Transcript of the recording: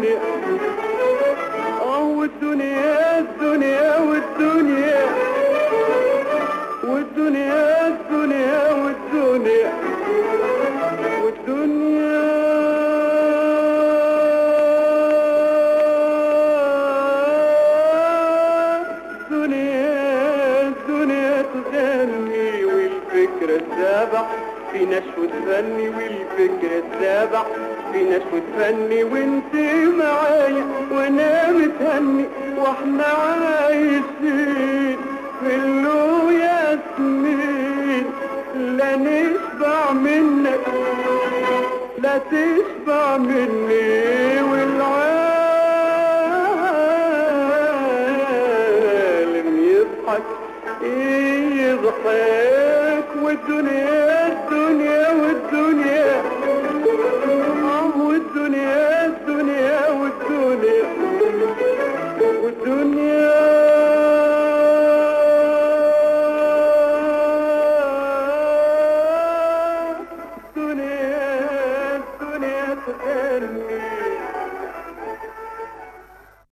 والدنيا اه والدنيا الدنيا والدنيا والدنيا الدنيا والدنيا والدنيا الدنيا الدنيا تغني والفكرة تسابح في نشوة فني والفكرة تسابح في نشوة فني وانت معايا وانا متهني واحنا عايشين في اللو ياسمين لا نشبع منك لا تشبع مني والعالم يضحك يضحك والدنيا الدنيا والدنيا